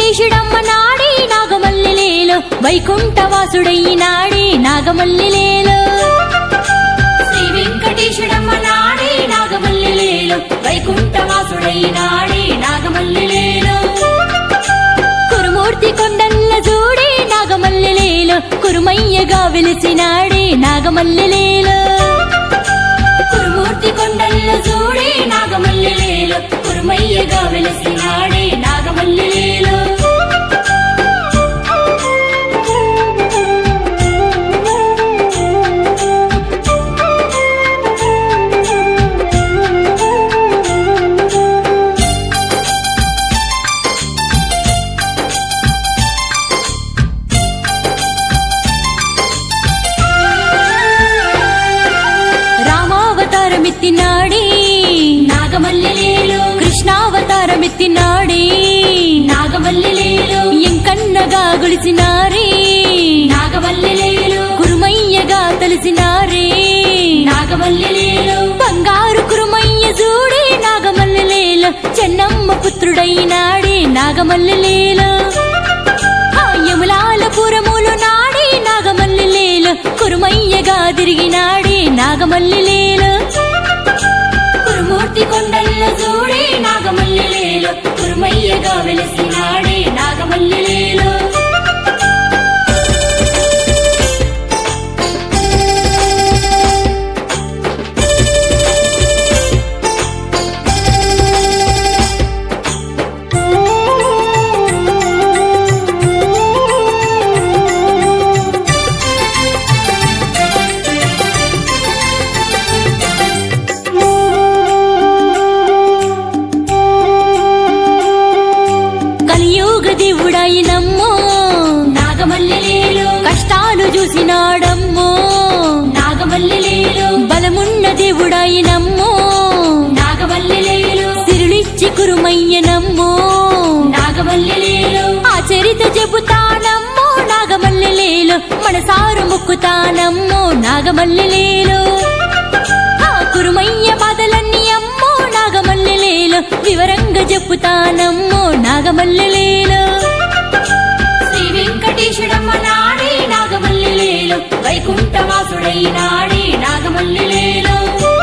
వెంకటేశుడమ్మ నాడే నాగమల్లిలేలో వైకుంఠవాసుడయ్యినాడే నాగమల్లిలేలో శ్రీ వెంకటేశుడమ్మ నాడే నాగమల్లిలేలో వైకుంఠవాసుడయ్యినాడే నాగమల్లిలేలో కురుమూర్తి కొండల్ల చూడే నాగమల్లిలేలో కురుమయ్యగా వెలిసినాడే నాగమల్లిలేలో కురుమూర్తి కొండల్ల చూడే నాగమల్లిలేలో కురుమయ్యగా వెలిసినాడే నాగమల్లిలేలో రామావతారమెత్తినాడే నాగమల్లిలేలో కృష్ణావతారమెత్తినాడే నాగమల్లిలేలో ఎంకన్నగా గొలిసినారే నాగమల్లిలేలో కురుమయ్యగా తలిసినారే నాగమల్లిలేలో బంగారు కురుమయ్య చూడే నాగమల్లిలేలో చెన్నమ్మ పుత్రుడైనాడే నాగమల్లిలేలో ఆ యములాల పురములు నాడే నాగమల్లిలేలో కురుమయ్యగా తిరిగినాడే నాగమల్లిలేలో కురుమూర్తి కొండల్ల చూడే నాగమల్లిలేలో కురుమయ్యగా వెలిసినాడే నాగమల్లిలేలో కలియుగ దేవుడాయినమ్మో నాగమల్లిలేలో కష్టాలు చూసినాడమ్మో నాగమల్లిలేలో బలమున్న దేవుడాయినమ్మో నాగమల్లిలేలో సిరులిచ్చి కురుమయ్యనమ్మో నాగమల్లిలేలో ఆ చరిత చెబుతానమ్మో నాగమల్లిలేలో మనసారు మొక్కుతానమ్మో నాగమల్లిలేలో ఆ కురుమయ్య బాధలన్నీ అమ్మో నాగమల్లిలేలో వివరంగా చెప్పుతానమ్మో నాగమల్లిలేలో శ్రీ వెంకటేశుడమ్మ నాడే నాగమల్లిలేలో వైకుంఠవాసుడై నాడే నాగమల్లిలేలో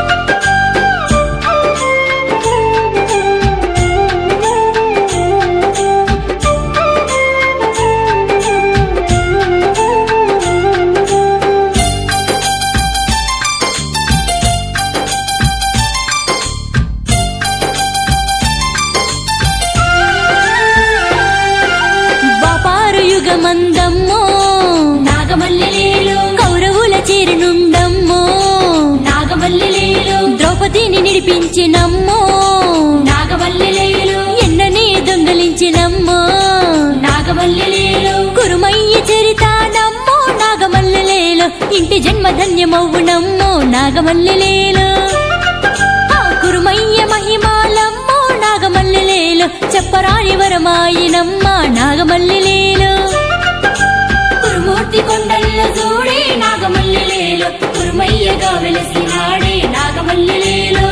వ్యాపార యుగమందమ్మో నాగమల్లిలేలో కౌరవుల చేరినుండమ్మో నాగమల్లిలేలో ద్రౌపదిని నిడిపించినమ్మో నాగమల్లిలేలో ఎన్ననే దొంగలించినమ్మో నాగమల్లిలేలో కురుమయ్య చరితానమ్మో నాగమల్లిలేలో ఇంటి జన్మధన్యమవ్వునమ్మో నాగమల్లిలేలో ఆ కురుమయ్య మహిమాలమ్మో నాగమల్లిలేలో చెప్పరాని వరమాయినమ్మ నాగమల్లిలేలో కురుమూర్తి కొండల్ల చూడే నాగమల్లిలేలో కురుమయ్యగా వెలిసినాడే నాగమల్లిలేలో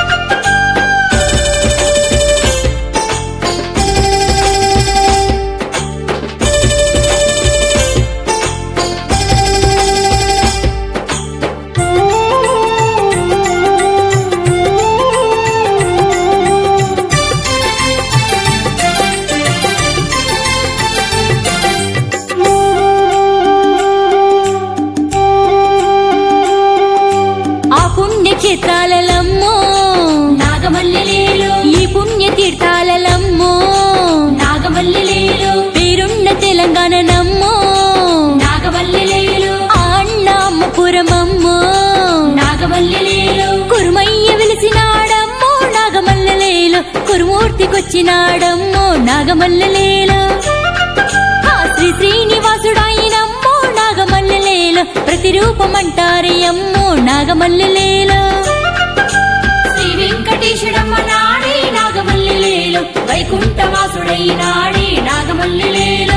ఆ పుణ్యక్షేత్రాలమ్మో నాగమల్లిలేలో ఈ పుణ్య తీర్థాలమ్మో నాగమల్లిలేలో పేరున్న తెలంగాణ నమ్మో నాగమల్లిలేలో ఆ అన్నమ్మపురమమ్మో నాగమల్లిలేలో కురుమయ్య వెలిసినాడమ్మో నాగమల్లిలేలో కురుమూర్తికొచ్చినాడమ్మో నాగమల్లిలేలో ఆ శ్రీ శ్రీనివాసుడాయినమ్మో నాగమల్లెలేలో ప్రతిరూపమంటారే అమ్మో నాగమల్లెలేలో శ్రీ వెంకటేశుడమ్మ నాడే నాగమల్లెలేలో వైకుంఠవాసుడై నాడే నాగమల్లెలేలో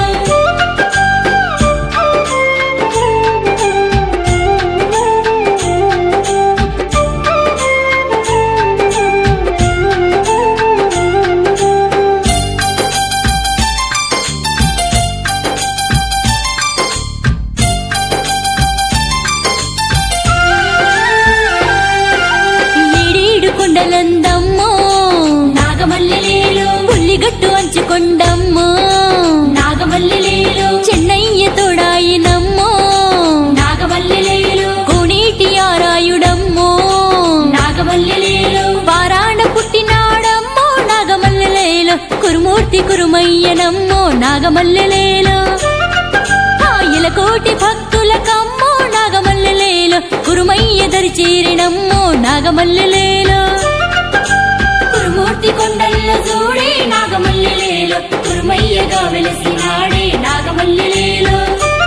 కురుమూర్తి కురుమయ్యనమ్మో నాగమల్లెలేలో ఆయిల కోటి భక్తులకమ్మో నాగమల్లెలేలో కురుమయ్య దరి చేరినమ్మో నాగమల్లెలేలో కురుమూర్తి కొండల్ల చూడే నాగమల్లెలేలో కురుమయ్యగా వెలసినాడే నాగమల్లెలేలో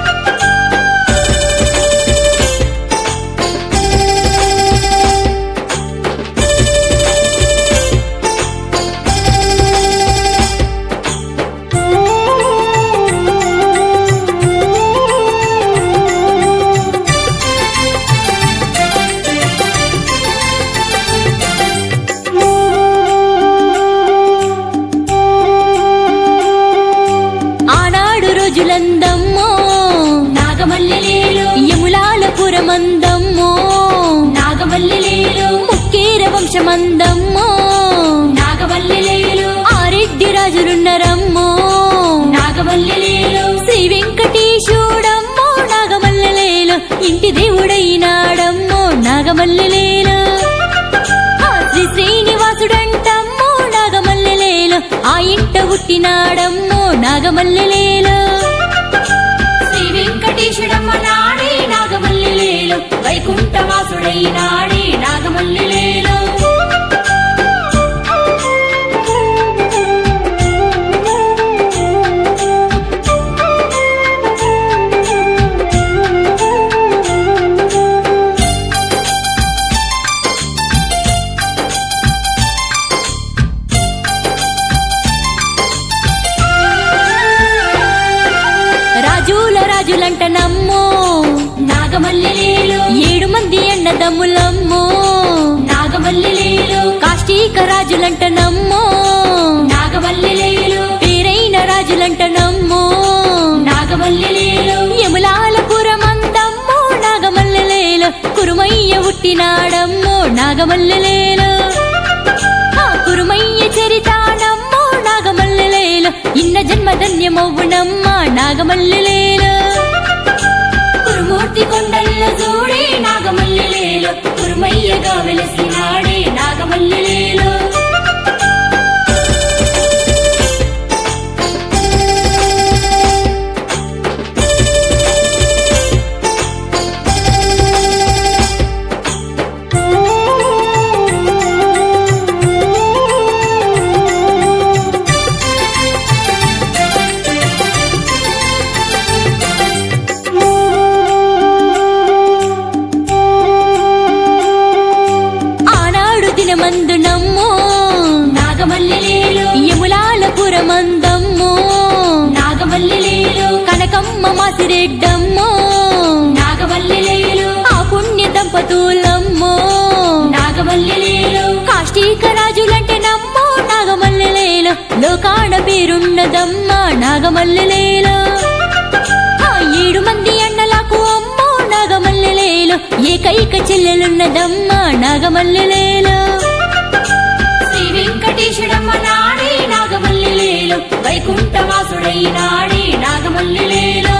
ఆనాడు రోజులందమ్మో నాగమల్లెలేలో యములాల పురమందమ్మో నాగమల్లెలేలో ముక్కేర వంశమందమ్మో నాగమల్లెలేలో ఆరెడ్డి రాజులున్నరమ్మో నాగమల్లెలేలో శ్రీ వెంకటేశుడమ్మో నాగమల్లెలేలో ఇంటి దేవుడైనాడమ్మో నాగమల్లెలేలో ఆ శ్రీ శ్రీనివాసుడంటమ్మో నాగమల్లెలేలో ఆ ఇంట పుట్టినాడమ్మో నాగమల్లెలేలో శ్రీ వెంకటేశుడమ్మ నాడే నాగమల్లెలేలో వైకుంఠవాసుడైనాడే నాగమల్లెలేలో రాజుల రాజులంట నమ్మో నాగమల్లెలేలో ఏడు మంది అన్నదమ్ములమ్మో నాగమల్లెలేలో కాష్టీక రాజులంట నమ్మో నాగమల్లెలేలో పేరైన రాజులంట నమ్మో నాగమల్లెలేలో యములాలపురమందమ్మో నాగమల్లెలేలో కురుమయ్య పుట్టినాడమ్మో నాగమల్లెలేలో ఆ కురుమయ్య చరితానమ్మో నాగమల్లెలేలో ఇన్న జన్మధన్యమవ్వునమ్మ నాగమల్లెలేలో కురుమూర్తి కొండల్ల చూడే నాగమల్లెలేలో కురుమయ్యగా వెలసినాడే నాగమల్లెలేలో ఆనాడు దినమందు నమ్మో నాగమల్లెలేలో యములాల పురమందమ్మో నాగమల్లెలేలో కనకమ్మ మాసిరెడ్డమ్మో నాగమల్లెలేలో ఆ పుణ్య దంపతులమ్మో నాగమల్లెలేలో కాష్టీక రాజులంటే నమ్మో నాగమల్లెలేలో లోకాడ పేరున్నదమ్మ నాగమల్లెలేలో ఆ ఏడు మంది అన్నలకు అమ్మో నాగమల్లెలేలో ఏకైక చెల్లెలున్నదమ్మ నాగమల్లెలేలో శ్రీ వెంకటేశుడమ్మ నాడే నాగమల్లెలేలో వైకుంఠవాసుడైనాడే నాగమల్లెలేలో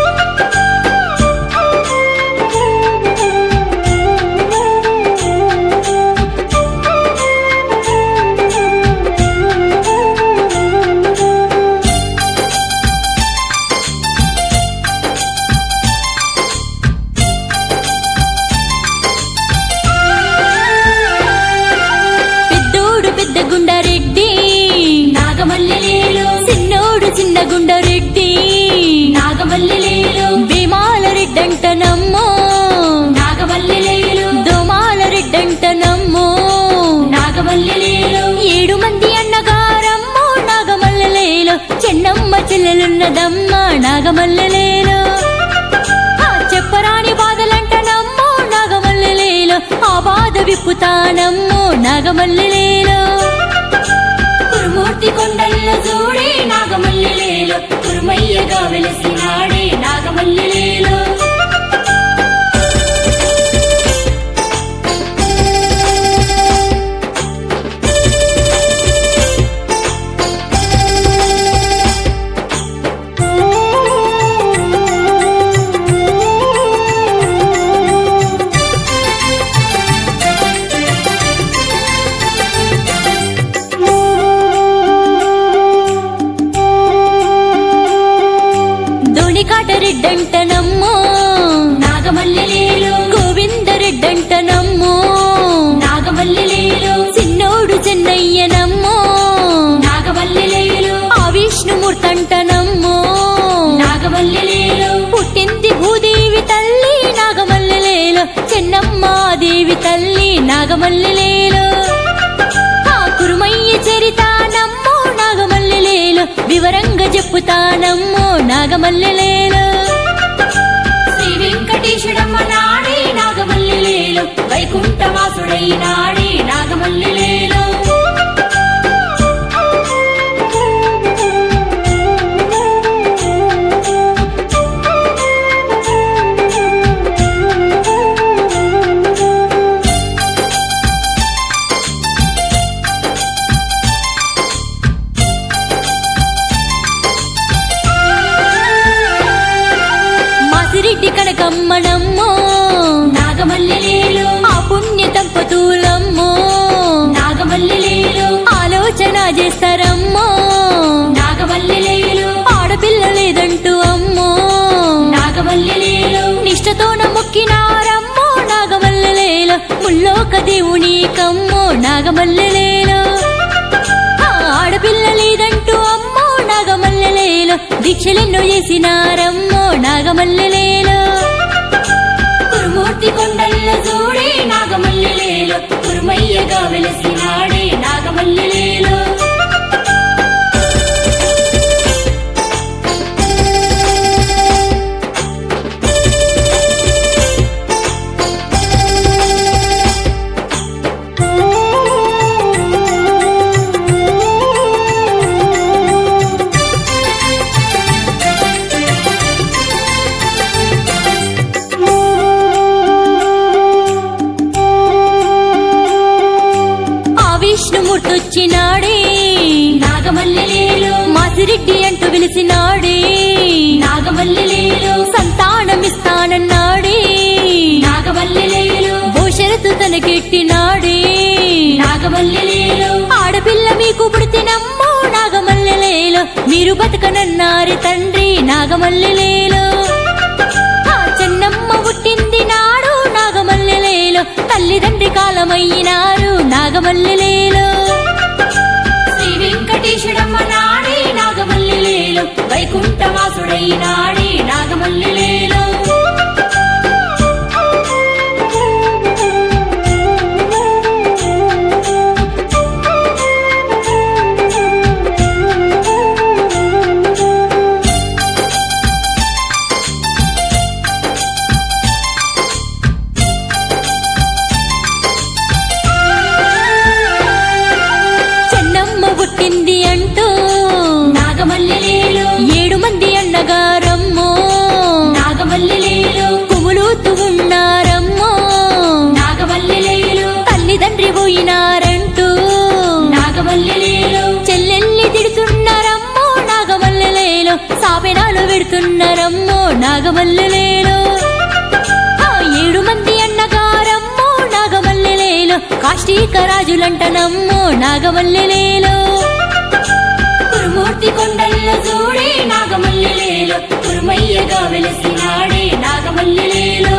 పెద్దోడు పెద్ద గుండారెడ్డి నాగమల్లెలేలో చిన్నోడు చిన్న గుండారెడ్డి నాగమల్లెలేలో భీమాల రెడ్డంట నమ్మో నాగమల్లెలేలో దోమాల రెడ్డంట నమ్మో నాగమల్లెలేలో ఏడు మంది అన్నగారమ్మో నాగమల్లెలేలో చెన్నమ్మ చెల్లెలున్నదమ్మ నాగమల్లెలేలో ఆ చెప్పరాని బాధలంట నమ్మో నాగమల్లెలేలో ఆ బాధ విప్పుతానమ్మో నాగమల్లెలేలో కురుమూర్తి కొండల్ల చూడే నాగమల్లెలేలో కురుమయ్యగా వెలసినాడే నాగమల్లెలేలో రెడ్డంటనమ్మో నాగమల్లెలేలో గోవిందరెడ్డంటనమ్మో నాగమల్లెలేలో చిన్నోడు చెన్నయ్యనమ్మో నాగమల్లెలేలో ఆ విష్ణుమూర్తంటనమ్మో నాగమల్లెలేలో పుట్టింది భూదేవి తల్లి నాగమల్లెలేలో చెన్నమ్మాదేవి తల్లి నాగమల్లెలేలో ఆ కురుమయ్య చరిత నమ్మో నాగమల్లెలేలో వివరంగా చెప్పుతానమ్మో నాగమల్లెలేలో శ్రీ వెంకటేశుడమ్మ నాడే నాగమల్లెలేలో వైకుంఠవాసుడై నాడే నాగమల్లెలేలో మాసిరెడ్డి కనకమ్మనమ్మో నాగమల్లెలేలో ఆ పుణ్య దంపతులమ్మో నాగమల్లెలేలో ఆలోచన చేస్తారమ్మో నాగమల్లెలేలో ఆడపిల్ల లేదంటూ అమ్మో నాగమల్లెలేలో నిష్టతోన మొక్కినారమ్మో నాగమల్లెలేలో ముల్లోక దేవుని కమ్మో నాగమల్లెలేలో ఆ ఆడపిల్ల లేదంటూ అమ్మో నాగమల్లెలేలో దీక్షలెన్నో చేసినారమ్మో నాగమల్లెలేలో కురుమూర్తి కొండల్ల చూడే నాగమల్లెలేలో కురుమయ్యగా వెలసినాడే నాగమల్లెలేలో ఆ విష్ణుమూర్తొచ్చినాడే నాగమల్లెలేలో మాసిరెడ్డి అంటూ పిలిచినాడే నాగమల్లెలేలో సంతానమిస్తానన్నాడే నాగమల్లెలేలో భూషరతు తనకెట్టినాడే నాగమల్లెలేలో ఆడపిల్ల మీకు పుడితేనమ్మో నాగమల్లెలేలో మీరు బతకనన్నారి తండ్రి నాగమల్లెలేలో ఆ చెన్నమ్మ పుట్టింది నాడు నాగమల్లెలేలో తల్లిదండ్రి కాలమయ్యినారు నాగమల్లెలేలో శ్రీ వెంకటేశుడమ్మ నాడే నాగమల్లెలేలో వైకుంఠవాసుడై నాడే నాగమల్లెలేలో చెన్నమ్మ పుట్టింది అంటూ నాగమల్లెలేలో ఏడు మంది అన్నగారమ్మో నాగమల్లెలేలో కుములుతూ ఉన్నారమ్మో నాగమల్లెలేలో తల్లిదండ్రి పోయినారంటూ నాగమల్లెలేలో చెల్లెల్ని తిడుతున్నారమ్మో నాగమల్లెలేలో సాపెనాలు పెడుతున్నారమ్మో నాగమల్లెలేలో ఆ ఏడు మంది అన్నగారమ్మో నాగమల్లెలేలో కాష్టీక రాజులంటనమ్మో నాగమల్లెలేలో కురుమూర్తి కొండల్ల చూడే నాగమల్లెలేలో కురుమయ్యగా వెలసినాడే నాగమల్లెలేలో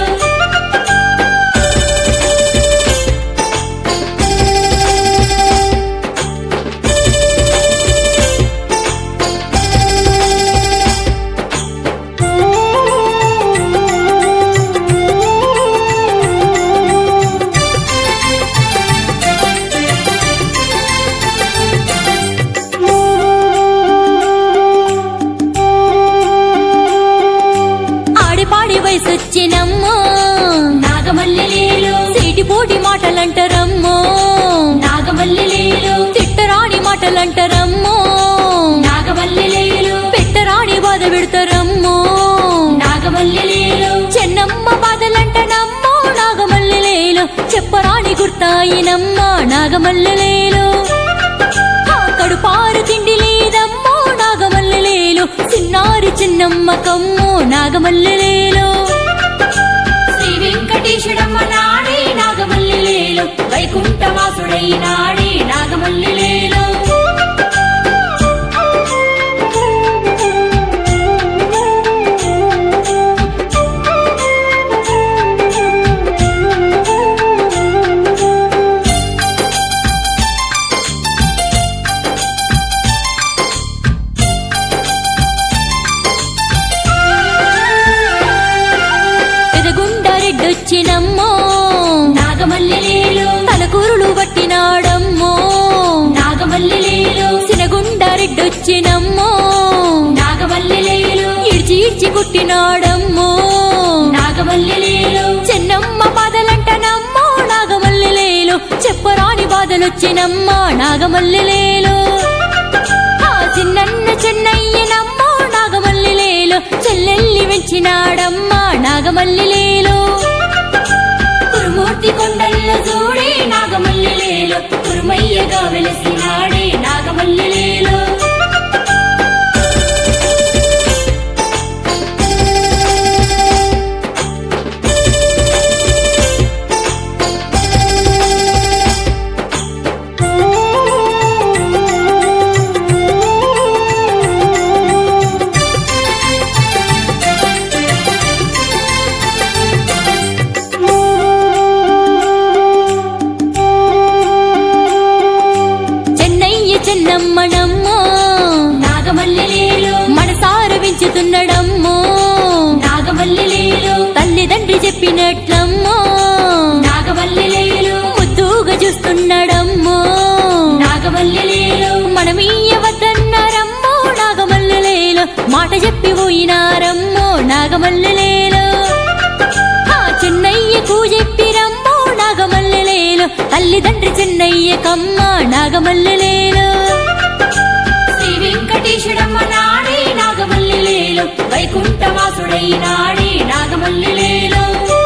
ఆడిపాడి వయసొచ్చినమ్మో నాగమల్లెలేలో సీటి పోటీ మాటలంటారమ్మో నాగమల్లెలేలో తిట్టరాని మాటలంటారమ్మో నాగమల్లెలేలో పెట్టరాని బాధ పెడతారమ్మో నాగమల్లెలేలో చెన్నమ్మ బాధలంటనమ్మో నాగమల్లెలేలో చెప్పరాని గుర్తాయినమ్మ నాగమల్లెలేలో ఆ కడుపారు తిండి లేదమ్మో నాగమల్లెలేలో చిన్నారి చిన్నమ్మ కమ్మో నాగమల్లెలేలో శ్రీ వెంకటేశుడమ్మ నాడే నాగమల్లెలేలో వైకుంఠవాసుడై నాడే నాగమల్లెలేలో బిడ్డొచ్చినమ్మో నాగమల్లిలేలు ఇడ్చి ఇడ్చి కుట్టినాడమ్మో నాగమల్లిలేలు చెన్నమ్మ బాధలంటనమ్మో నాగమల్లెలేలు చెప్పరాని బాధలొచ్చినమ్మా నాగమల్లెలేలు ఆ చిన్నన్న చెన్నయ్యనమ్మో నాగమల్లెలేలు చెల్లెల్లి వెంచినాడమ్మా నాగమల్లెలేలు కురుమూర్తి కొండల్ల చూడే నాగమల్లిలేలు కురుమయ్యగా వెలిసినాడే నాగమల్లిలేలు చెన్నయ్య చెన్నమ్మనమ్మో నాగమల్లిలేలు మనసార వించుతున్నడమ్మో నాగమల్లిలేలు తల్లిదండ్రి చెప్పినట్లమ్మో నాగమల్లిలేలు ముద్దుగా చూస్తున్నాడమ్మో నాగమల్లిలేలు మనమీయవద్దన్నారమ్మో నాగమల్లెలేలు మాట చెప్పి పోయినారమ్మో నాగమల్లెలేలు ఆ చెన్నయ్యకు చెప్పిరమ్మో నాగమల్లెలేలు తల్లిదండ్రి చెన్నయ్యకమ్మ నాగమల్లెలేలు శ్రీ వెంకటేశుడమ్మ నాడే నాగమల్లిలేలు వైకుంఠవాసుడై నాడే నాగమల్లిలేలు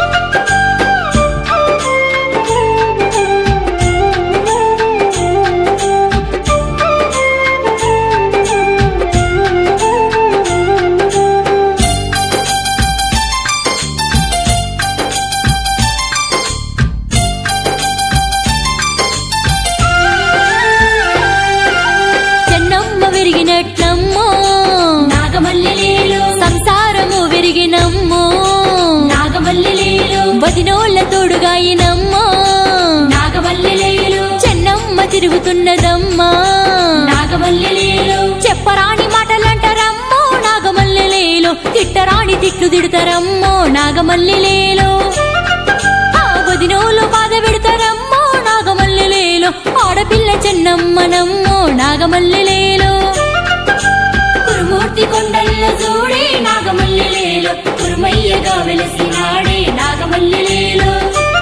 చెన్నమ్మ విరిగినట్లమ్మో నాగమల్లిలేలు సంసారము విరిగినమ్మో నాగమల్లిలేలు వదినోళ్ళ తోడుగాయినమ్మో నాగమల్లిలేలు చెన్నమ్మ తిరుగుతున్నదమ్మా నాగమల్లిలేలు చెప్పరాని మాటలంటారమ్మో నాగమల్లెలేలో తిట్టరాని తిట్లు తిడతారమ్మో నాగమల్లెలేలో ఆ వదినోలు బాధ పెడతారమ్మో నాగమల్లెలేలో ఆడపిల్ల చెన్నమ్మనమ్మో నాగమల్లెలేలో కురుమూర్తి కొండల్ల చూడే నాగమల్లిలేలు కురుమయ్యగా వెలిసినాడే నాగమల్లిలేలు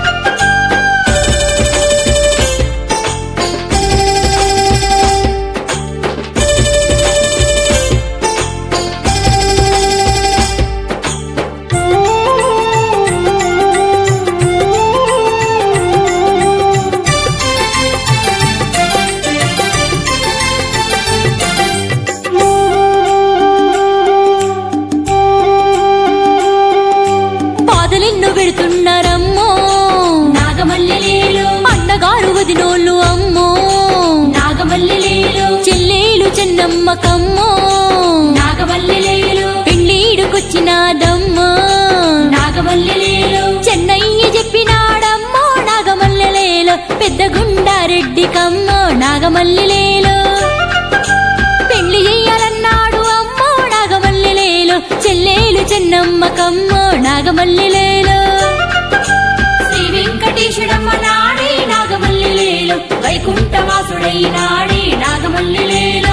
బాధలెన్నో పెడుతున్నారమ్మో నాగమల్లిలేలు అన్నగారు వదినోళ్ళు అమ్మో నాగమల్లిలేలు చెల్లేలు చెన్నమ్మకమ్మో నాగమల్లిలేలు పెళ్ళీడుకొచ్చినాదమ్మో నాగమల్లిలేలు చెన్నయ్య చెప్పినాడమ్మో నాగమల్లెలేలో పెద్ద గుండారెడ్డి కమ్మో నాగమల్లెలేలో పెళ్లి చెయ్యాలన్నాడు అమ్మో నాగమల్లెలేలో చెల్లేలు చెన్నమ్మకమ్మో నాగమల్లెలేలో శ్రీ వెంకటేశుడమ్మ నాడే నాగమల్లిలేలు వైకుంఠవాసుడై నాడే నాగమల్లిలేలు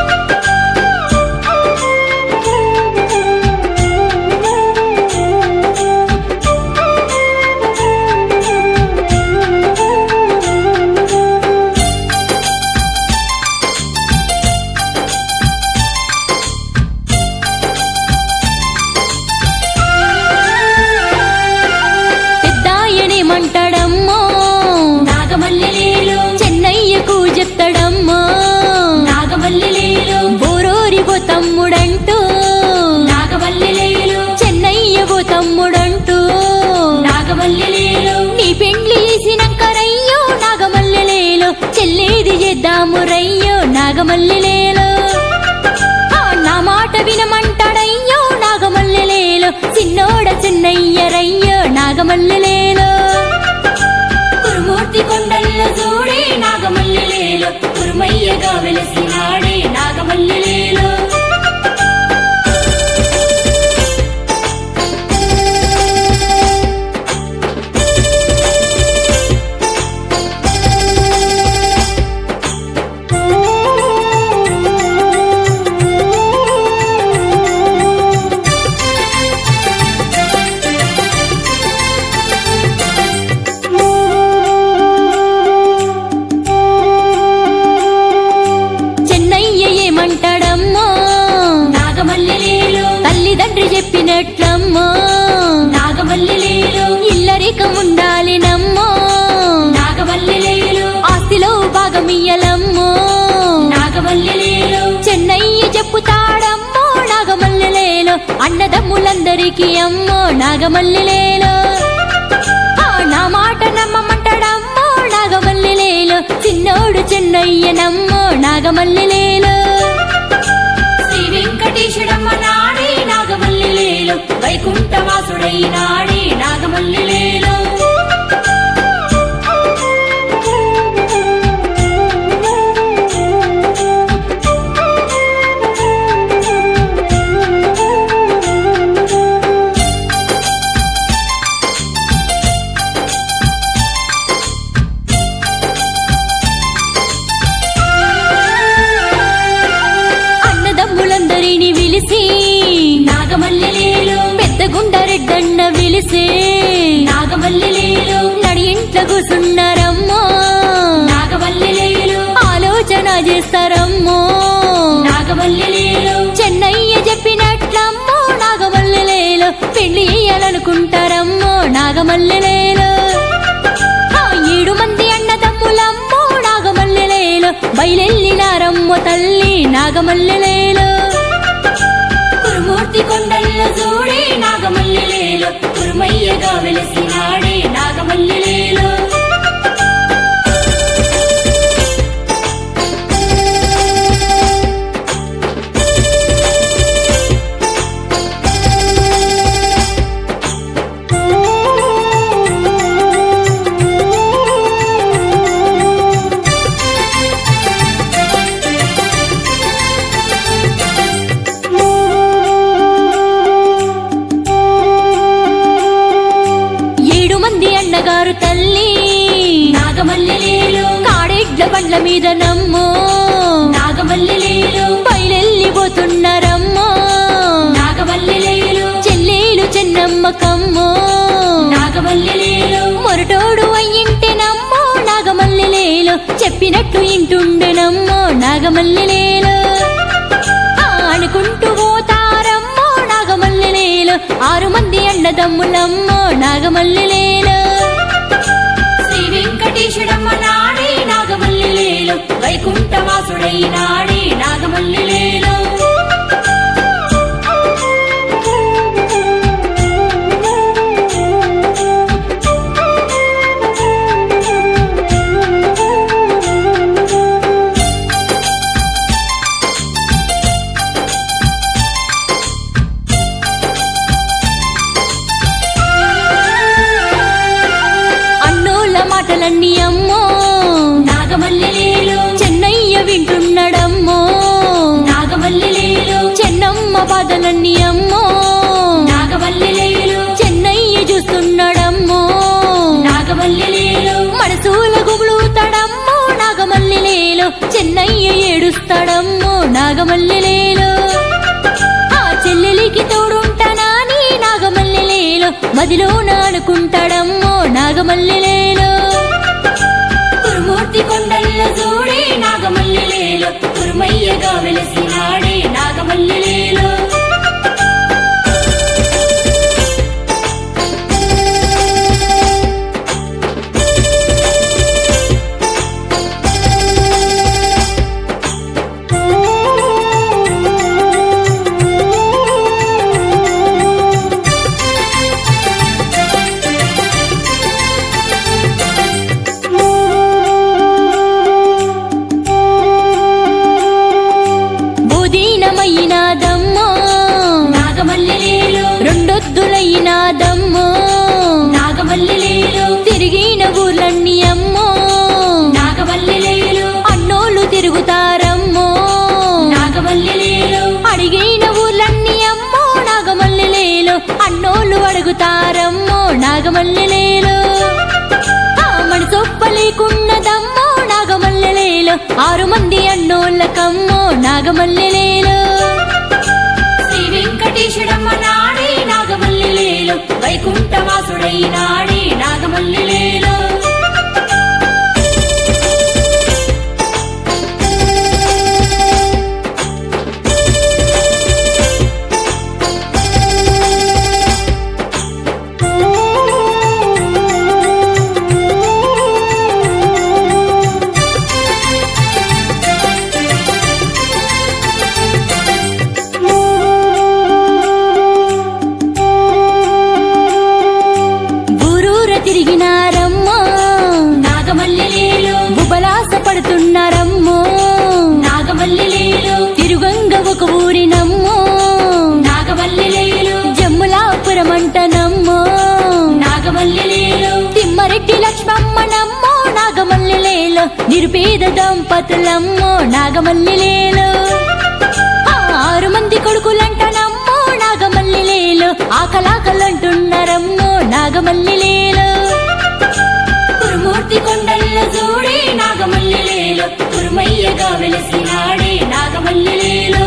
పెద్దాయనేమంటాడమ్మో నాగమల్లిలేలు చెన్నయ్యకు చెప్తాడమ్మో నాగమల్లిలేలు బోరోరి బో తమ్ముడంటూ నాగమల్లిలేలు చెన్నయ్య బో తమ్ముడంటూ నాగమల్లిలేలు నీ పెండ్లి చేసినాక రయ్యో నాగమల్లెలేలో చెల్లేది చేద్దాము రయ్యో నాగమల్లెలేలో ఆ నా మాట వినమంటాడయ్యో నాగమల్లెలేలో చిన్నోడ చిన్నయ్య రయ్యో నాగమల్లెలేలో కురుమూర్తి కొండల్ల చూడే నాగమల్లిలేలు కురుమయ్యగా వెలిసినాడే నాగమల్లిలేలు తల్లిదండ్రి చెప్పినట్లమ్మో నాగమల్లిలేలు ఇల్లరికం ఉండాలి నమ్మో నాగమల్లిలేలు ఆస్తిలో భాగమియ్యలమ్మో నాగమల్లిలేలు చెన్నయ్య చెప్పుతాడమ్మో నాగమల్లెలేలో అన్నదమ్ములందరికీ అమ్మో నాగమల్లెలేలో ఆ నా మాట నమ్మమంటాడమ్మో నాగమల్లెలేలో చిన్నోడు చెన్నయ్య నమ్మో నాగమల్లెలేలో శ్రీ వెంకటేశుడమ్మ నాడే నాగమల్లిలేలు వైకుంఠవాసుడై నాడే నాగమల్లిలేలు అన్నదమ్ములందరినీ విలిసి నాగమల్లిలేలు పెద్ద గుండరెడ్డన్న విలిసి నాగమల్లిలేలు నడి ఇంట్లో కూసున్నారమ్మో నాగమల్లిలేలు ఆలోచన చేస్తారమ్మో నాగమల్లిలేలు చెన్నయ్య చెప్పినట్లమ్మో నాగమల్లెలేలో పెళ్లి చేయాలనుకుంటారమ్మో నాగమల్లెలేలో ఆ ఏడు మంది అన్నదమ్ములమ్మో నాగమల్లెలేలో బయలెళ్ళినారమ్మో తల్లి నాగమల్లెలేలో కురుమూర్తి కొండల్లో చూడే నాగమల్లిలేలు కురుమయ్యగా వెలిసినాడే నాగమల్లిలేలు ఏడు మంది అన్నగారు తల్లి నాగమల్లిలేలు కాడెడ్ల బండ్ల మీద నమ్మో నాగమల్లిలేలు బయలెళ్ళిపోతున్నారమ్మో నాగమల్లిలేలు చెల్లేలు చెన్నమ్మకమ్మో నాగమల్లిలేలు మొరటోడు అయ్యింటేనమ్మో నాగమల్లెలేలో చెప్పినట్టు ఇంటుండెనమ్మో నాగమల్లెలేలో ఆ అనుకుంటూ పోతారమ్మో నాగమల్లెలేలో ఆరు మంది అన్నదమ్ములమ్మో నాగమల్లెలేలో శ్రీ వెంకటేశుడమ్మ నాడే నాగమల్లిలేలు వైకుంఠవాసుడై నాడే నాగమల్లిలేలు అన్నోళ్ళ మాటలన్నీ అమ్మో నాగమల్లిలేలు చెన్నయ్య వింటున్నాడమ్మో నాగమల్లిలేలు చెన్నమ్మ బాధలన్నీ అమ్మో నాగమల్లిలేలు చెన్నయ్య చూస్తున్నాడమ్మో నాగమల్లిలేలు మనసూల గుబులుతాడమ్మో నాగమల్లిలేలో చెన్నయ్య ఏడుస్తాడమ్మో నాగమల్లిలేలో ఆ చెల్లెలికి తోడుంటానాని నాగమల్లిలేలో మదిలో నానుకుంటాడమ్మో నాగమల్లిలేలో కురుమూర్తి కొండల్లో చూడే నాగమల్లిలేలు కురుమయ్యగా వెలిసినాడే నాగమల్లిలేలు బుధీనమైనాదమ్మో నాగమల్లిలేలు రెండొద్దులైనాదమ్మో నాగమల్లిలేలు తిరిగిన ఊర్లన్నీ అమ్మో నాగమల్లిలేలు అన్నోళ్ళు తిరుగుతారమ్మో నాగమల్లిలేలు అడిగిన ఊర్లన్నీ అమ్మో నాగమల్లెలేలో అన్నోళ్ళు అడుగుతారమ్మో నాగమల్లెలేలో ఆ మనసొప్పలేకున్నదమ్మో నాగమల్లెలేలో ఆరు మంది అన్నోళ్ళకమ్మో నాగమల్లెలేలో శ్రీ వెంకటేశుడమ్మ నాడే నాగమల్లిలేలు వైకుంఠవాసుడై నాడే నాగమల్లిలేలు లేలో నిరుపేద దంపతులమ్మో నాగమల్లి లేలో ఆరు మంది కొడుకులంటనమ్మో నాగమల్లి లేలో ఆకలాకలంటున్నారమ్మో నాగమల్లి లేలో కురుమూర్తి కొండల్లో చూడే నాగమల్లిలేలో కురుమయ్యగా వెలిసినాడే నాగమల్లిలేలో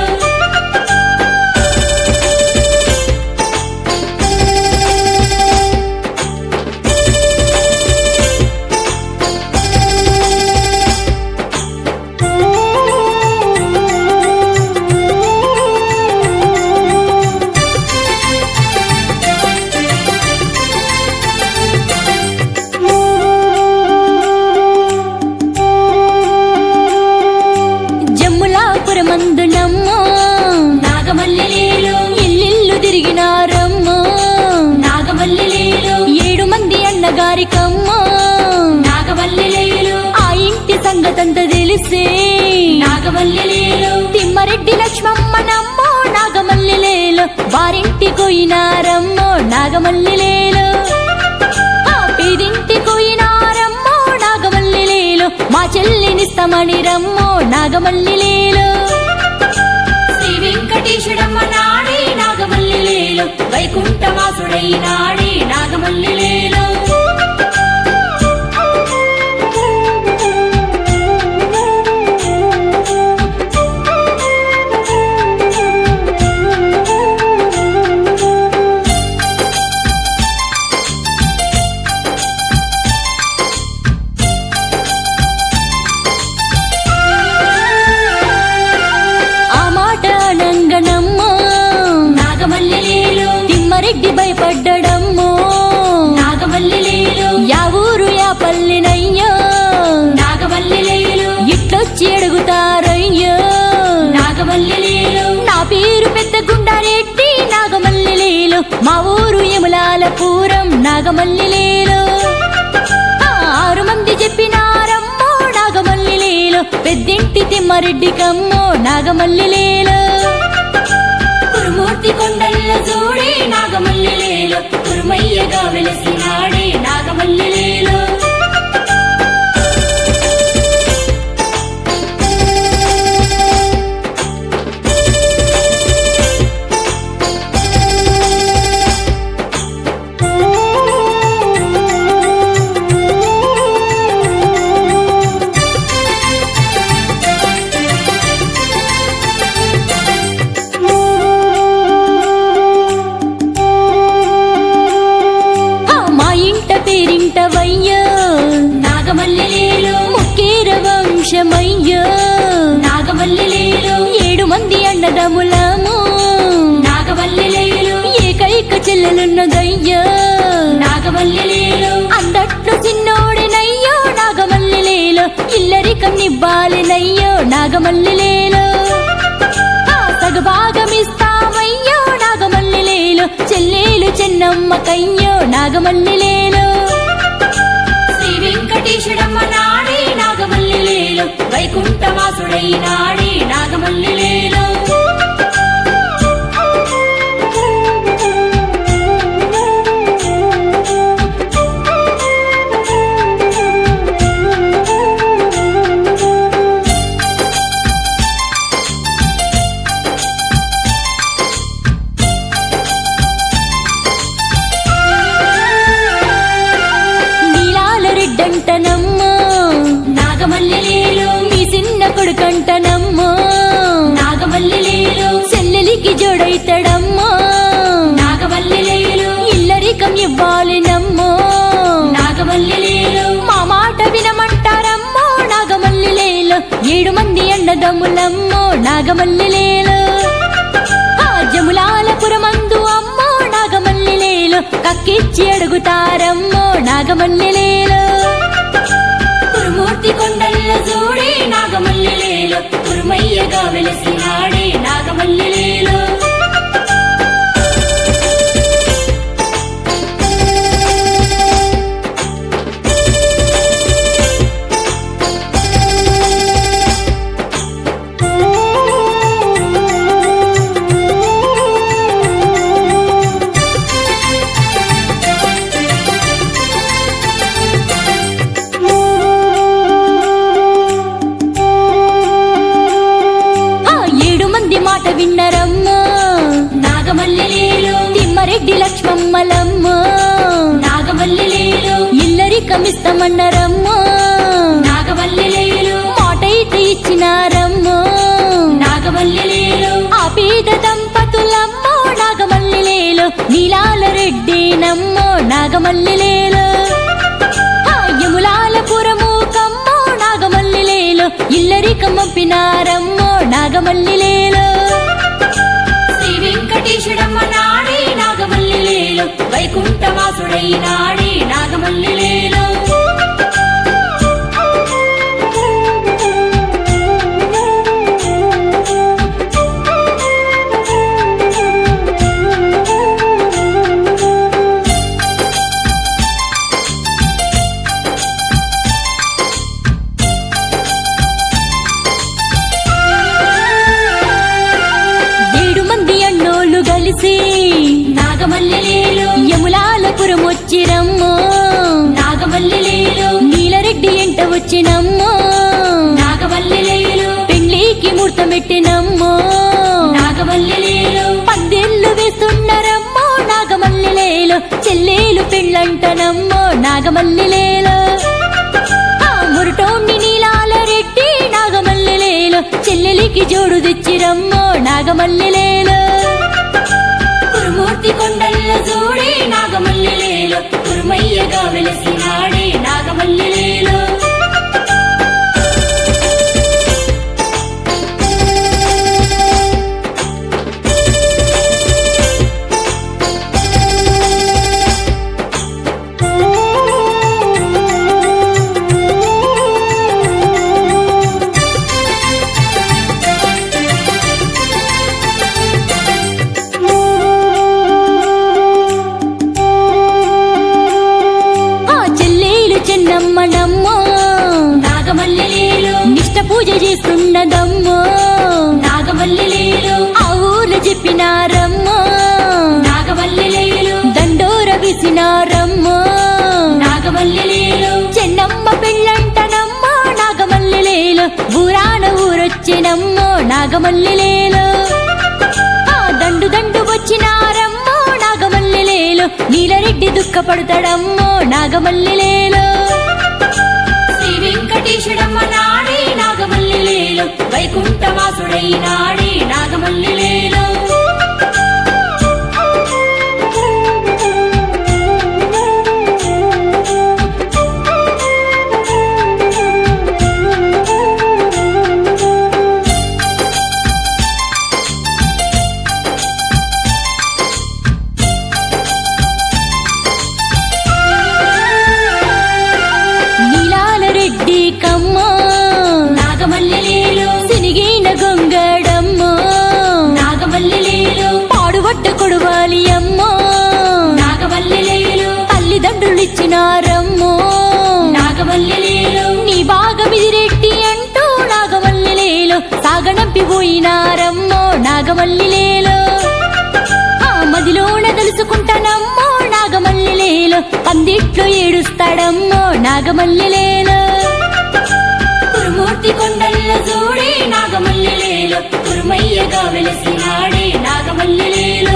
జమ్ములాపురమందునమ్మో నాగమల్లిలేలో ఇల్లిల్లు తిరిగినారమ్మో నాగమల్లిలేలో ఏడు మంది అన్నగారికమ్మో నాగమల్లిలేలో ఆ ఇంటి సంగతంత తెలిసే నాగమల్లిలేలో తిమ్మరెడ్డి లక్ష్మమ్మనమ్మో నాగమల్లిలేలో వారింటి కొయినారమ్మో నాగమల్లిలేలో ఆ పేదింటి కొయినారమ్మో నాగమల్లిలేలో మా చెల్లినిస్తమని రమ్మో నాగమల్లిలేలో శ్రీ వెంకటేశుడమ్మ నాడే నాగమల్లిలేలో వైకుంఠవాసుడై నాడే నాగమల్లిలేలో ఆ మాట అనంగనమ్మో నాగమల్లిలేలో తిమ్మరెడ్డి భయపడ్డడమ్మో నాగమల్లిలేలో యా ఊరు యా పల్లెనయ్యో నాగమల్లిలేలో ఇట్లొచ్చి అడుగుతారయ్యో నాగమల్లిలేలో నా పేరు పెద్ద గుండారెడ్డి నాగమల్లిలేలో మా ఊరు యములాలపురం నాగమల్లిలేలో ఆ ఆరు మంది చెప్పినారమ్మో నాగమల్లిలేలో పెద్దింటి తిమ్మారెడ్డి కమ్మో నాగమల్లిలేలో కురుమూర్తి కొండల్లో చూడే నాగమల్లిలేలో కురుమయ్యగా వెలిసినాడే నాగమల్లిలేలో ఆ మా ఇంట పేరింట వయ్యో నాగమల్లిలేలో ముక్కేర వంశమయ్యో నాగమల్లిలేలో ఏడు మంది అన్నదములము నాగమల్లిలేలో ఏకైక చెల్లెలున్నదయ్యో నాగమల్లిలేలో అందట్లు చిన్నోడినయ్యో నాగమల్లిలేలో ఇల్లరికం నివ్వాలినయ్యో నాగమల్లిలేలో ఆ సగభాగమిస్తామయ్యో నాగమల్లిలేలో చెల్లేలు చెన్నమ్మకయ్యో నాగమల్లిలేలో శ్రీ వెంకటేశుడమ్మ నాడే నాగమల్లిలేలో వైకుంఠవాసుడై నాడే నాగమల్లిలేలో నీలాల రెడ్డంటనమ్మో నాగమల్లిలేలో మీ చిన్న కొడుకంటనమ్మో నాగమల్లిలేలో చెల్లెలికి జోడైతడమ్మో నాగమల్లిలేలో ఇల్లరికం ఇవ్వాలినమ్మో నాగమల్లిలేలో మా మాట వినమంటారమ్మో నాగమల్లిలేలో ఏడు మంది అన్నదమ్ములమ్మో నాగమల్లిలేలో ఆ జములాలపురమందు అమ్మో నాగమల్లిలేలో కక్కిచ్చి అడుగుతారమ్మో నాగమల్లిలేలో కురుమూర్తి కొండల్లో చూడే నాగమల్లిలేలో కురుమయ్యగా వెలిసినాడే నాగమల్లిలేలో మాట విన్నరమ్మో నాగమల్లిలేలు తిమ్మరెడ్డి లక్ష్మమ్మలమ్మో నాగమల్లిలేలు ఇల్లరికమిస్తామన్నరమ్మో నాగమల్లిలేలు మాటైతే ఇచ్చినారమ్మో నాగమల్లిలేలు ఆ పేద దంపతులమ్మో నాగమల్లిలేలో నీలాల రెడ్డి నమ్మో నాగమల్లిలేలో ఆ యములాలపురము కమ్మో నాగమల్లిలేలో ఇల్లరికం పంపినారమ్మో నాగమల్లిలేలో శ్రీ వెంకటేశుడమ్మ నాడే నాగమల్లిలేలు వైకుంఠవాసుడై నాడే నాగమల్లిలేలు ఏడు మంది అన్నోళ్ళు కలిసి నాగమల్లిలేలు యములాలపురం వచ్చిరమ్మో నాగమల్లిలేలు నీలరెడ్డి ఎంట వచ్చినమ్మో నాగమల్లిలేలు పెళ్లికి ముహూర్తమెట్టినమ్మో నాగమల్లిలేలు పందిళ్ళు వేస్తున్నారమ్మో నాగమల్లిలేలో చెల్లేలు పెళ్ళంటనమ్మో నాగమల్లిలేలో ఆ మురటోణ్ణి నీలాల రెడ్డి నాగమల్లిలేలో చెల్లెలికి జోడు తెచ్చిరమ్మో నాగమల్లిలేలో కురుమూర్తి కొండల్ల చూడే నాగమల్లిలేలు కురుమయ్యగా వెలసినాడే నాగమల్లిలేలు ఆ చెల్లేలు చెన్నమ్మనమ్మో నాగమల్లిలేలు నిష్ట పూజ చేస్తున్నదమ్మో నాగమల్లిలేలు ఆ ఊర్లో చెప్పినారమ్మో నాగమల్లిలేలు దండోర విసినారమ్మో నాగమల్లిలేలు చెన్నమ్మ పెళ్ళంటనమ్మో నాగమల్లిలేలో ఊరాన ఊరొచ్చినమ్మో నాగమల్లిలేలో ఆ దండు దండు వచ్చినారమ్మో నాగమల్లిలేలో నీలరెడ్డి దుఃఖపడతాడమ్మో నాగమల్లిలేలో శ్రీ వెంకటేశుడమ్మ నాడే నాగమల్లిలేలు వైకుంఠవాసుడై నాడే నాగమల్లిలేలు నీలాల రెడ్డి కమ్మో నాగమల్లిలేలు సినిగిన గొంగడమ్మో నాగమల్లిలేలు పాడుబట్ట కొడవాలి అమ్మో నాగమల్లిలేలు తల్లిదండ్రులు ఇచ్చినారమ్మో నాగమల్లిలేలు నీ భాగమిది రెడ్డి అంటూ నాగమల్లిలేలో సాగనంపి పోయినారమ్మో నాగమల్లిలేలో ఆ మదిలోన తెలుసుకుంటానమ్మో నాగమల్లిలేలో పందిట్లో ఏడుస్తాడమ్మో నాగమల్లిలేలో కురుమూర్తి కొండల్ల చూడే నాగమల్లిలేలు కురుమయ్యగా వెలసినాడే నాగమల్లిలేలు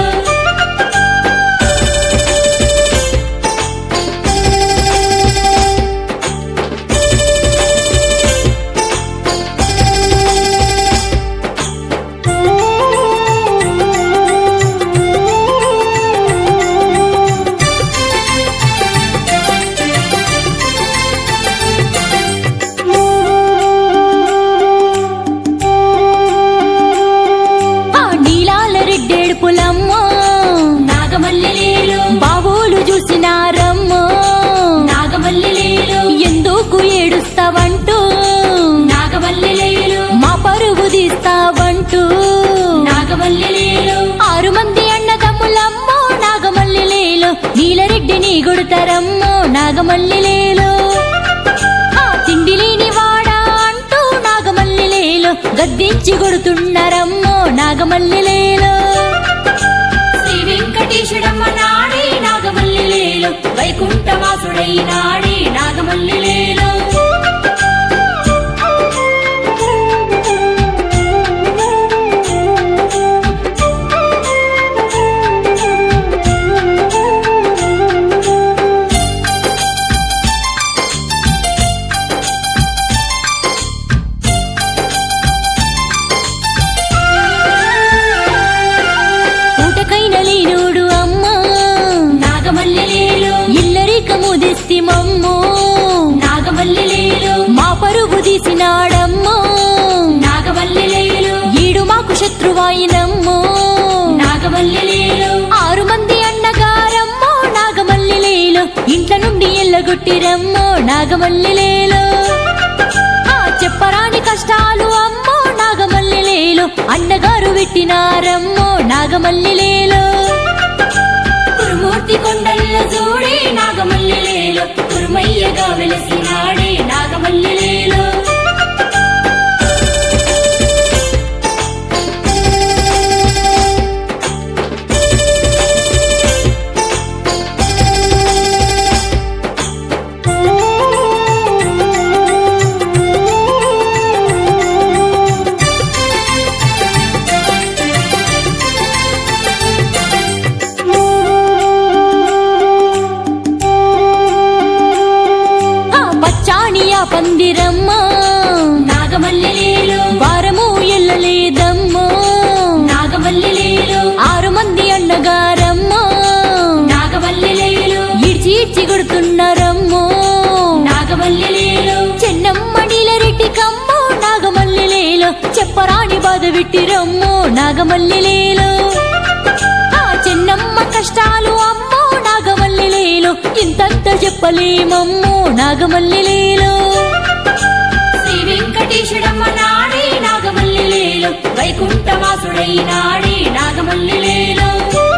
ఆ నీలాల రెడ్డేడుపులమ్మో నాగమల్లిలేలు బావోలు చూసినారమ్మో నాగమల్లిలేలు ఎందుకు ఏడుస్తావంటూ నాగమల్లిలేలు మా పరువు తీస్తావంటూ నాగమల్లిలేలు ఆరు మంది అన్నదమ్ములమ్మో నాగమల్లిలేలో నీలరెడ్డిని కొడతారమ్మో నాగమల్లిలేలో ఆ తిండి లేని వాడా అంటూ నాగమల్లిలేలో గద్దించి కొడుతున్నారమ్మో నాగమల్లిలేలో శ్రీ వెంకటేశుడమ్మ నాడే నాగమల్లిలేలు వైకుంఠవాసుడై నాడే నాగమల్లిలేలు కొలువాయినమ్మో నాగమల్లిలేలో ఆరు మంది అన్నగారమ్మో నాగమల్లిలేలో ఇంట్ల నుండి ఎల్లగొట్టిరమ్మో నాగమల్లిలేలో ఆ చెప్పరాని కష్టాలు అమ్మో నాగమల్లిలేలో అన్నగారు పెట్టినారమ్మో నాగమల్లిలేలో కురుమూర్తి కొండల్లో చూడే నాగమల్లిలేలో కురుమయ్యగా వెలసినాడే నాగమల్లిలేలో ఆ పచ్చాని ఆ పందిరమ్మో నాగమల్లిలేలో వారము ఎల్లలేదమ్మో నాగమల్లిలేలో ఆరు మంది అన్నగారమ్మో నాగమల్లిలేలో ఇడ్చి ఇడ్చి కొడుతున్నారమ్మో నాగమల్లిలేలో చెన్నమ్మ నీలరెడ్డి కమ్మో నాగమల్లిలేలో చెప్పరాని బాధ విట్టిరమ్మో నాగమల్లిలేలో ఆ చెన్నమ్మ కష్టాలు అమ్మో నాగమల్లిలేలో ఇంతంత చెప్పలేమమ్మో నాగమల్లిలేలో శ్రీ వెంకటేశుడమ్మ నాడే నాగమల్లిలేలో వైకుంఠవాసుడై నాడే నాగమల్లిలేలో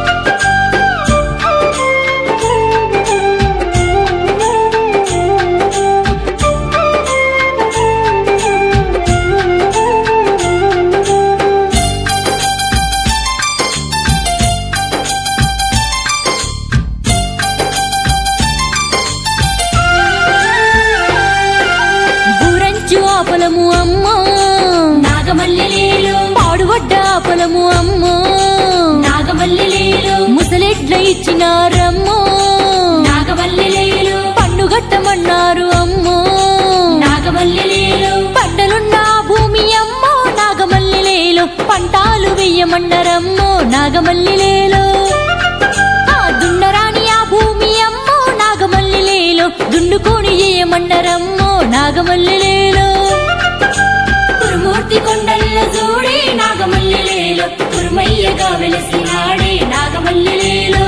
గురంచు ఆపలము అమ్మో నాగమల్లిలేలో పాడుబడ్డ ఆపలము అమ్మో నాగమల్లిలేలో ముసలెడ్ల ఇచ్చినారమ్మో నాగమల్లిలేలో పన్నుగట్టమన్నారు అమ్మో నాగమల్లిలేలో పంటలున్న భూమి అమ్మో నాగమల్లిలేలో పంటాలు వెయ్యమన్నరమ్మో నాగమల్లిలేలో ఆ దున్నరాని ఆ భూమి అమ్మో నాగమల్లిలేలో దున్నుకొని చేయమన్నరమ్మో నాగమల్లిలేలో కురుమూర్తి కొండల్లో చూడే నాగమల్లిలేలో కురుమయ్యగా వెలసినాడే నాగమల్లిలేలో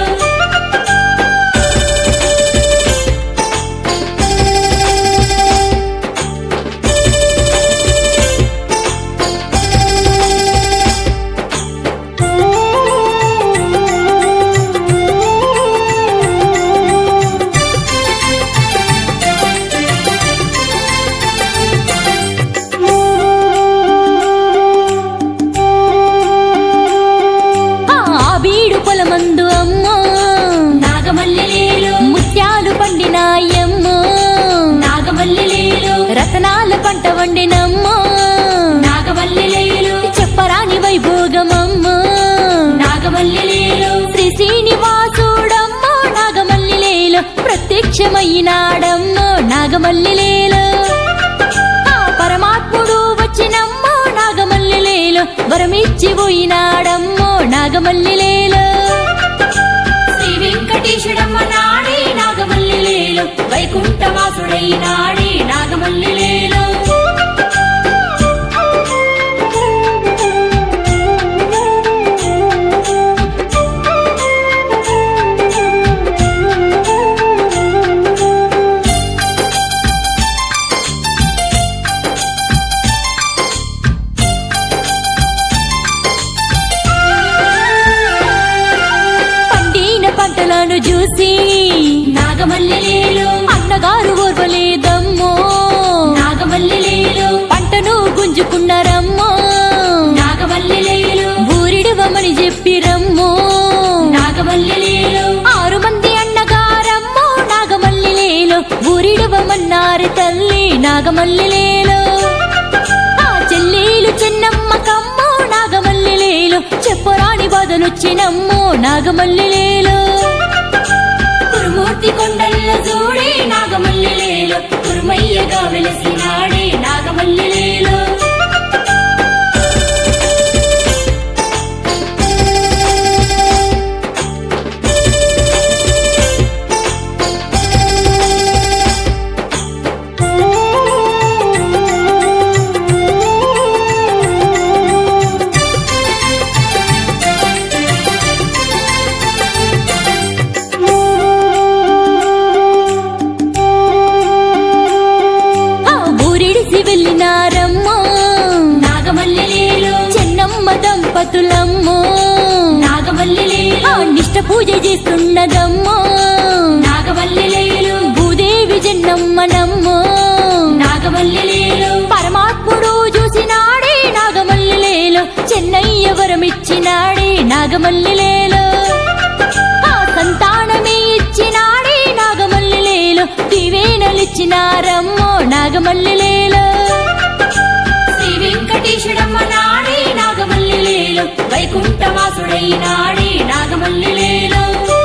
ఆ ఆ బీడు పొలమందు అమ్మో నాగమల్లిలేలో ముత్యాలు పండినాయమ్మో నాగమల్లిలేలో రతనాల పంట వండినమ్మో నాగమల్లిలేలో చెప్పరాని వైభోగమమ్మో నాగమల్లిలేలో శ్రీ శ్రీనివాసుడమ్మో నాగమల్లిలేలో ప్రత్యక్షమయ్యినాడమ్మో నాగమల్లిలేలో ఆ పరమాత్ముడు వచ్చినమ్మో నాగమల్లిలేలో వరమిచ్చి పోయినాడమ్మో నాగమల్లిలేలో శ్రీ వెంకటేశుడమ్మ నాడే నాగమల్లిలేలో వైకుంఠవాసుడై నాడే నాగమల్లిలేలో పండిన పంటలను చూసి నాగమల్లిలేలో అన్నగారు ఓర్వలేదమ్మో నాగమల్లిలేలో పంటను గుంజుకున్నారమ్మో నాగమల్లిలేలో ఊరిడవమని చెప్పిరమ్మో నాగమల్లిలేలో ఆరు మంది అన్నగారమ్మో నాగమల్లిలేలో ఊరిడవమన్నారు తల్లి నాగమల్లిలేలో ఆ చెల్లీలు చిన్నమ్మ కమ్మో నాగమల్లిలేలో చెప్పరాని బాధలొచ్చినమ్మో నాగమల్లిలేలో కురుమూర్తి కొండల్లో చూడే నాగమల్లిలేలో కురుమయ్యగా వెలసినాడే నాగమల్లిలేలో ఇష్ట పూజ చేస్తున్నదమ్మో నాగమల్లిలేలు భూదేవి జన్నమ్మనమ్మో నాగమల్లిలేలు పరమాత్ముడు చూసినాడే నాగమల్లిలేలో చెన్నయ్య వరమిచ్చినాడే నాగమల్లిలేలో ఆ సంతానమే ఇచ్చినాడే నాగమల్లిలేలో దివేనలిచ్చినారమ్మో నాగమల్లిలేలో శ్రీ వెంకటేశుడమ్మ నాడే నాగమల్లిలేలు వైకుంఠవాసుడై నాడే నాగమల్లిలేలు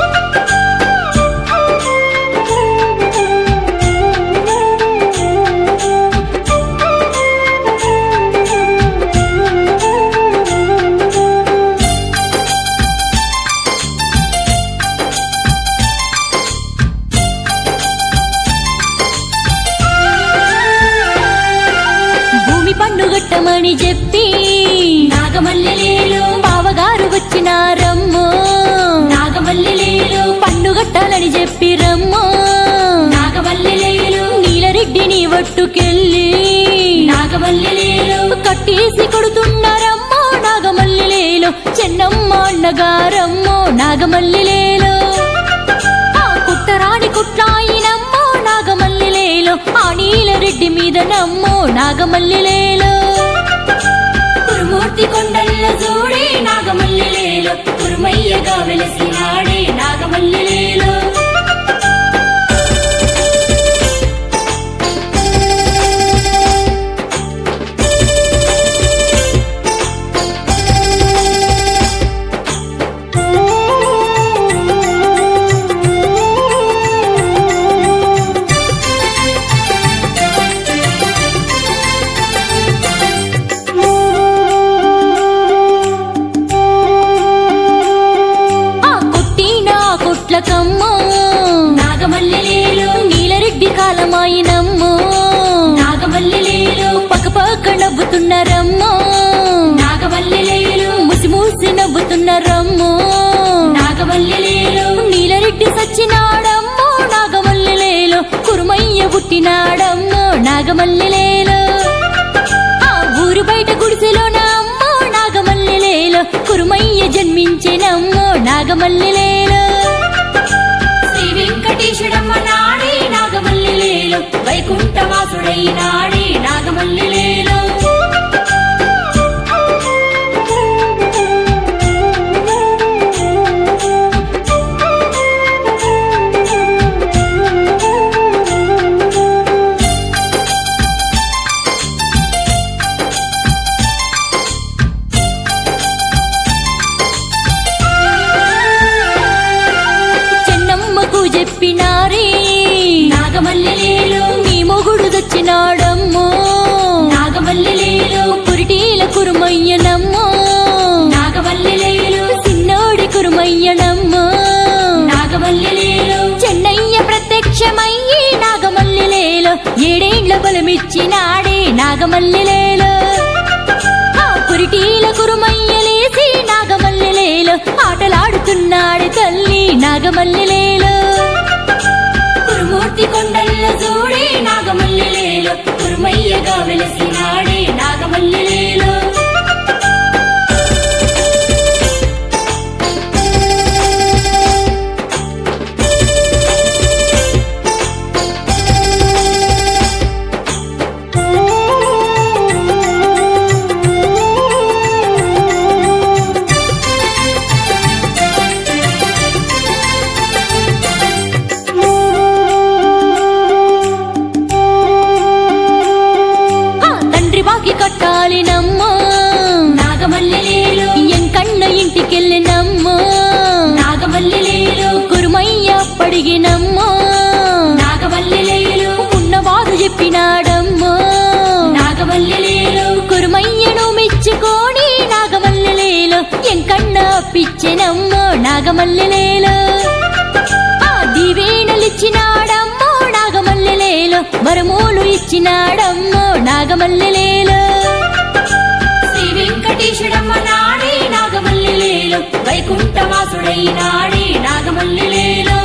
భూమి పన్ను గట్టమని చెప్పి నాగమల్లిలేలు బావగారు వచ్చినారమ్మో నాగమల్లిలేలు పన్ను గట్టాలని చెప్పి రమ్మో నాగమల్లిలేలు నీలరెడ్డిని ఒట్టుకెళ్ళి నాగమల్లిలేలు కట్టేసి కొడుతున్నారమ్మో నాగమల్లిలేలో చెన్నమ్మ అన్నగారమ్మో నాగమల్లిలేలో ఆ కుట్టరాని కుట్లాయినమ్మో నాగమల్లిలేలో ఆ నీలరెడ్డి మీద నమ్మో నాగమల్లిలేలో కురుమూర్తి కొండల్ల చూడే నాగమల్లిలేలు కురుమయ్యగా వెలసినాడే నాగమల్లిలేలు ఆ కొట్టిన ఆ కొట్లకమ్మో నాగమల్లిలేలు నీలరెడ్డి కాలమాయినమ్మో నాగమల్లిలేలు పక్క పక్క నవ్వుతున్నారమ్మో నాగమల్లిలేలు ముసి మూసి నవ్వుతున్నారమ్మో నాగమల్లిలేలు నీలరెడ్డి సచ్చినాడమ్మో నాగమల్లిలేలో కురుమయ్య పుట్టినాడమ్మో నాగమల్లిలేలో ఆ ఊరు బయట గుడిసెలోన అమ్మో నాగమల్లిలేలో కురుమయ్య జన్మించినమ్మో నాగమల్లిలేలో శ్రీ వెంకటేశుడమ్మ నాడే నాగమల్లిలేలు వైకుంఠవాసుడై నాడే నాగమల్లిలేలు చెన్నమ్మకు చెప్పినారే నాగమల్లిలేలు నీ మొగుడు దచ్చినాడమ్మో నాగమల్లిలేలు పురిటీల కురుమయ్యనమ్మో నాగమల్లిలేలు సిన్నోడి కురుమయ్యనమ్మో నాగమల్లిలేలు చెన్నయ్య ప్రత్యక్షమయ్యి నాగమల్లిలేలో ఏడేండ్ల బలమిచ్చినాడే నాగమల్లిలేలో ఆ పురిటీల కురుమయ్యలేసి నాగమల్లిలేలో ఆటలాడుతున్నాడు తల్లి నాగమల్లిలేలో కురుమూర్తి కొండల్ల చూడే నాగమల్లిలేలు కురుమయ్యగా వెలసినాడే నాగమల్లిలేలు ఆ తండ్రి బాకి కట్టాలి నమ్మో నాగమల్లిలేలు ఎంకన్న ఇంటికెళ్ళినమ్మో నాగమల్లిలేలు కురుమయ్య పడిగినమ్మో నాగమల్లిలేలు ఉన్నవారు చెప్పినాడమ్మో నాగమల్లిలేలు కురుమయ్యను మెచ్చుకోని నాగమల్లెలేలో ఎంకన్న పిచ్చెనమ్మో నాగమల్లెలేలో ఆ దీవేనలిచ్చినాడమ్మో నాగమల్లెలేలో వరమూలు ఇచ్చినాడమ్మో నాగమల్లెలేలో శ్రీ వెంకటేశుడమ్మ నాడే నాగమల్లిలేలు వైకుంఠవాసుడై నాడే నాగమల్లిలేలు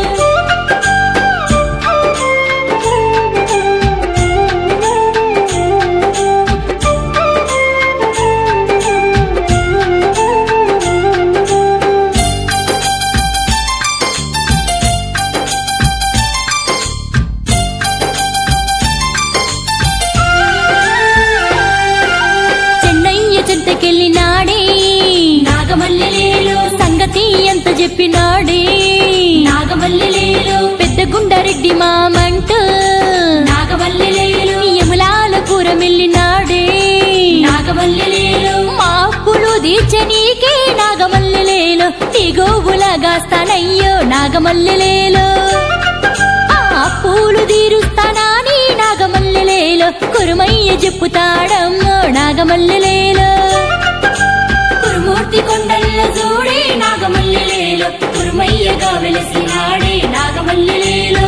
చెప్పినాడే నాగమల్లిలేలు పెద్ద గుండారెడ్డి మామంటూ నాగమల్లిలేలు యములాల కూర మెల్లినాడే నాగమల్లిలేలు మా అప్పులు తీర్చనీకే నాగమల్లెలేలో నీ గోవులగాస్తానయ్యో నాగమల్లెలేలో ఆ అప్పులు తీరుస్తానాని నాగమల్లెలేలో కురుమయ్య చెప్పుతాడమ్మో నాగమల్లెలేలో కురుమూర్తి కొండల్ల చూడే నాగమల్లిలేలు కురుమయ్యగా వెలిసినాడే నాగమల్లిలేలు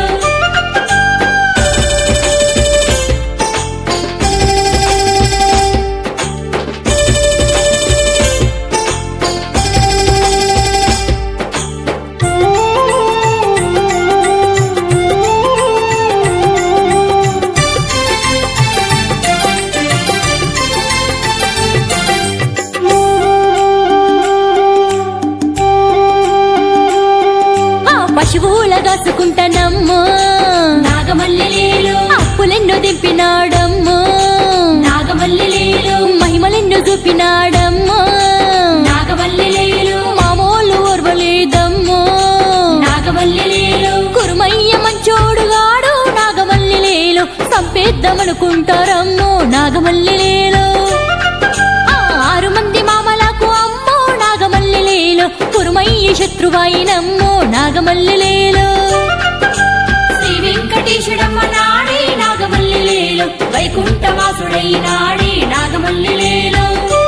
ఆ పశువుల గాసుకుంటానమ్మో నాగమల్లిలేలు అప్పులెన్నో దింపినాడమ్మో నాగమల్లిలేలు మహిమలెన్నో చూపినాడమ్మో నాగమల్లిలేలు మామూలు ఓర్వలేదమ్మో నాగమల్లిలేలు కురుమయ్య మంచోడుగాడు నాగమల్లిలేలో సంపేద్దామనుకుంటారమ్మో నాగమల్లిలేలో ఆ ఆరు మంది మామలకు అమ్మో నాగమల్లిలేలో కురుమయ్య శత్రువాయినమ్మో నాగమల్లిలేలో శ్రీ వెంకటేశుడమ్మ నాడే నాగమల్లిలేలు వైకుంఠవాసుడై నాడే నాగమల్లిలేలు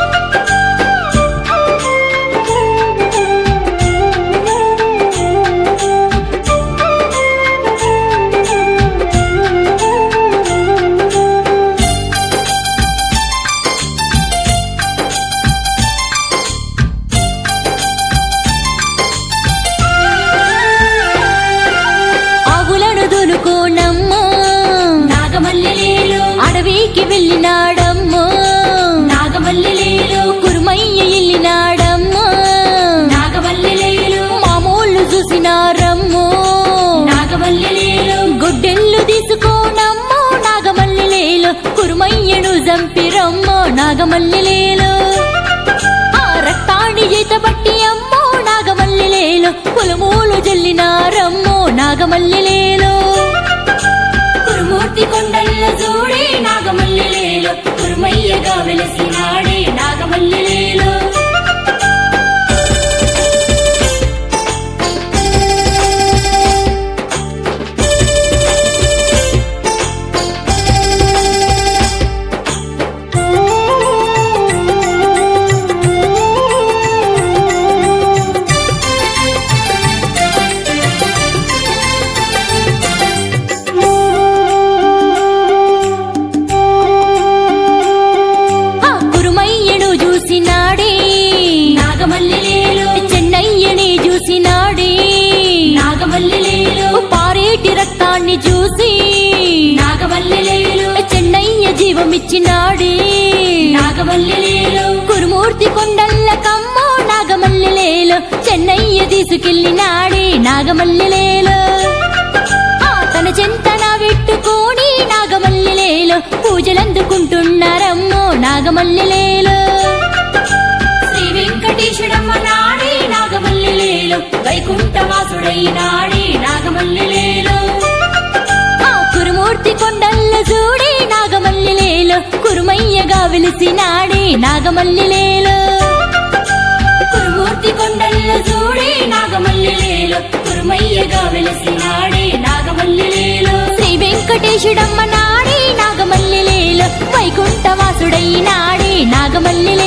ఆవులను దులుకోనమ్మో నాగమల్లిలేలు అడవికి వెళ్ళినాడమ్మో నాగమల్లిలేలు కురుమయ్య ఇల్లినాడమ్మో నాగమల్లిలేలు మామూలు చూసినారమ్మో నాగమల్లిలేలు గొడ్డెళ్ళు తీసుకోనమ్మో నాగమల్లిలేలో కురుమయ్యను జంపిరమ్మో నాగమల్లిలేలో ఆ రక్తాన్ని చేతబట్టి అమ్మో నాగమల్లిలేలో పొలమూలు జల్లినారమ్మో నాగమల్లిలేలో కురుమూర్తి కొండల్ల చూడే నాగమల్లిలేలు కురుమయ్యగా వెలిసినాడే నాగమల్లిలేలు ఆ కురుమయ్యను చూసినాడే నాగమల్లిలేలు చెన్నయ్యని చూసినాడే నాగమల్లిలేలు పారేటి రక్తాన్ని చూసి నాగమల్లిలేలు చెన్నయ్య జీవమిచ్చినాడే నాగమల్లిలేలు కురుమూర్తి కొండల్ల కమ్మో నాగమల్లెలేలో చెన్నయ్య తీసుకెళ్ళినాడే నాగమల్లెలేలో ఆ తన చెంతన పెట్టుకొని నాగమల్లెలేలో పూజలందుకుంటున్నారమ్మో నాగమల్లెలేలో శ్రీ వెంకటేశుడమ్మ నాడే నాగమల్లిలేలు వైకుంఠవాసుడై నాడే నాగమల్లిలేలు ఆ కురుమూర్తి కొండల్ల చూడే నాగమల్లెలేలో కురుమయ్యగా వెలిసినాడే నాగమల్లెలేలో కురుమూర్తి కొండల్ల చూడే నాగమల్లిలేలు కురుమయ్యగా వెలిసినాడే నాగమల్లిలేలు శ్రీ వెంకటేశుడమ్మ నాడే నాగమల్లెలేలో వైకుంఠవాసుడై నాడే నాగమల్లెలేలో